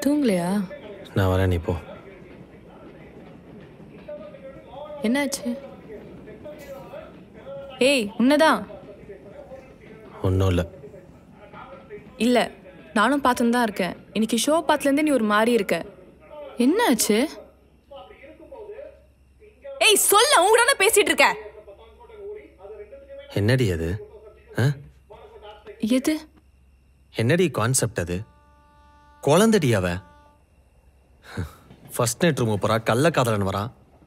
தூங்கலையா நான் வரேன் நீ போ என்னாச்சு ஏய் உன்னதான் ஒன்றும் இல்லை இல்ல நானும் பார்த்துன்னு தான் இருக்கேன் இன்னைக்கு ஷோ பார்த்துலேருந்தே நீ ஒரு மாதிரி இருக்க என்னாச்சு ஏய் சொல்ல உங்களான பேசிட்டு இருக்க என்னடி அது ஆ எது என்னடி கான்செப்ட் அது குழந்தடி அவ ஃபர்ஸ்ட் நைட் ரூம் போறா கள்ளக்காதலன் வரான்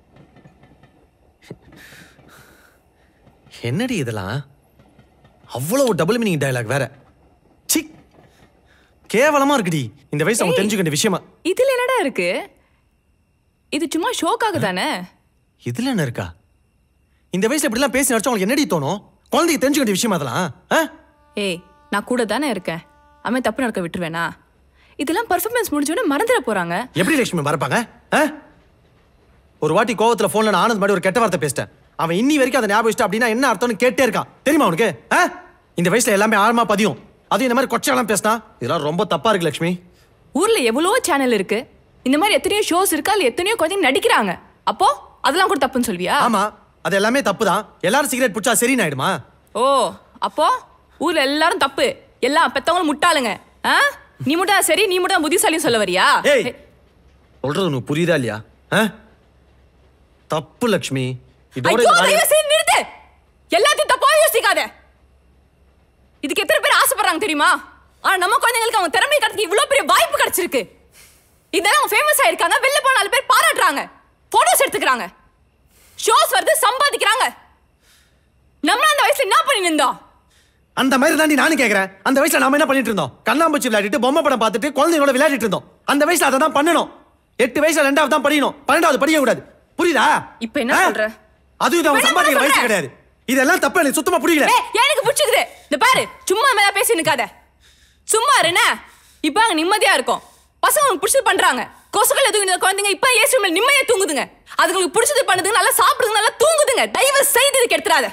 என்னடி இதெல்லாம் அவ்வளோ டபுள் மீனிங் டயலாக் வேற சி கேவலமா இருக்குடி இந்த வயசு அவங்க தெரிஞ்சுக்க வேண்டிய விஷயமா இதுல என்னடா இருக்கு இது சும்மா ஷோக்காக தானே இதுல என்ன இருக்கா இந்த வயசுல இப்படிலாம் பேசி நடிச்சா உங்களுக்கு என்னடி தோணும் குழந்தைக்கு தெரிஞ்சுக்க வேண்டிய விஷயமா அதெல்லாம் ஆ? ஏய் நான் கூட தானே இருக்கேன் அவன் தப்பு நடக்க விட்டுருவேனா இதெல்லாம் பர்ஃபார்மன்ஸ் முடிஞ்சோடனே மறந்துட போறாங்க எப்படி லட்சுமி மறப்பாங்க ஆ? ஒரு வாட்டி கோவத்துல போன்ல நான் ஆனந்த் மாதிரி ஒரு கெட்ட வார்த்தை பேசிட்டேன் அவன் இன்னி வரைக்கும் அதை ஞாபகம் வச்சுட்டு அப்படின்னா என்ன அர்த்தம்னு கேட்டே இருக்கான் தெரியுமா அவனுக்கு ஆ? இந்த வயசுல எல்லாமே ஆழமா பதியும் அதுவும் இந்த மாதிரி கொச்சையெல்லாம் பேசினா இதெல்லாம் ரொம்ப தப்பா இருக்கு லட்சுமி ஊர்ல எவ்வளவோ சேனல் இருக்கு இந்த மாதிரி எத்தனையோ ஷோஸ் இருக்கு அதுல எத்தனையோ குழந்தைங்க நடிக்கிறாங்க அப்போ அதெல்லாம் கூட தப்புன்னு சொல்வியா ஆமா அது எல்லாமே தப்பு தான் எல்லாரும் சிகரெட் பிடிச்சா சரின்னு ஆயிடுமா ஓ அப்போ ஊர்ல எல்லாரும் தப்பு எல்லா பெத்தவங்களும் முட்டாளுங்க ஆ? நீ மட்டும் தான் சரி நீ மட்டும் தான் புத்திசாலின்னு சொல்ல வரியா ஏய் சொல்றது உனக்கு புரியுதா இல்லையா ஆ? தப்பு லட்சுமி இதோட ஐயோ இந்த வேலையை- தயவு செய்து நிறுத்து எல்லாத்தையும் தப்பா யோசிக்காத இதுக்கு எத்தனை பேர் ஆசைப்படுறாங்க தெரியுமா ஆனா நம்ம குழந்தைங்களுக்கு அவங்க திறமை கடத்துக்கு இவ்வளவு பெரிய வாய்ப்பு கிடைச்சிருக்கு இதெல்லாம் அவங்க ஃபேமஸ் ஆயிருக்காங்க வெளில போன நாலு பேர் பாராட்டுறாங்க போட்டோஸ் எடுத்துக்கிறாங்க ஷோஸ் வருது சம்பாதிக்கிறாங்க நம்ம அந்த வயசுல என்ன பண்ணி நின்றோம் அந்த மாதிரி தாண்டி நானும் கேக்குறேன் அந்த வயசுல நாம என்ன பண்ணிட்டு இருந்தோம் கண்ணாம்பூச்சி விளையாடிட்டு பொம்மை படம் பார்த்துட்டு குழந்தைங்களோட விளையாடிட்டு இருந்தோம் அந்த வயசுல அதை தான் பண்ணணும் எட்டு வயசுல ரெண்டாவது தான் படிக்கணும் பன்னெண்டாவது படிக்க கூடாது புரியுதா இப்ப என்ன ஆ? சொல்ற? அதுவும் இது அவன் இப்ப என்ன சம்பாதிக்கிற பண்ண வயசு சொல்ற? கிடையாது இதெல்லாம் தப்பு எனக்கு சுத்தமா புரியல ஏய், எனக்கு பிடிச்சிக்குது இந்த பாரு சும்மா மேல பேசி நிக்காத சும்மா இருன இப்ப அங்க நிம்மதியா இருக்கும் பசங்க உங்களுக்கு பிடிச்சது பண்றாங்க கொசுக்கள் எதுவும் இந்த குழந்தைங்க இப்ப ஏசி மேல நிம்மதியா தூங்குதுங்க அதுங்களுக்கு பிடிச்சது பண்ணுதுங்க நல்லா சாப்பிடுதுங்க நல்லா தூங்குதுங்க தயவு செய்து இதுக்கு எடுத்துறாத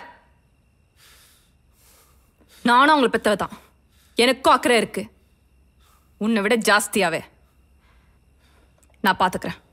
நானும் அவங்களை பெத்தவ தான் எனக்கும் அக்கறை இருக்கு உன்னை விட ஜாஸ்தியாவே நான் பாத்துக்கிறேன்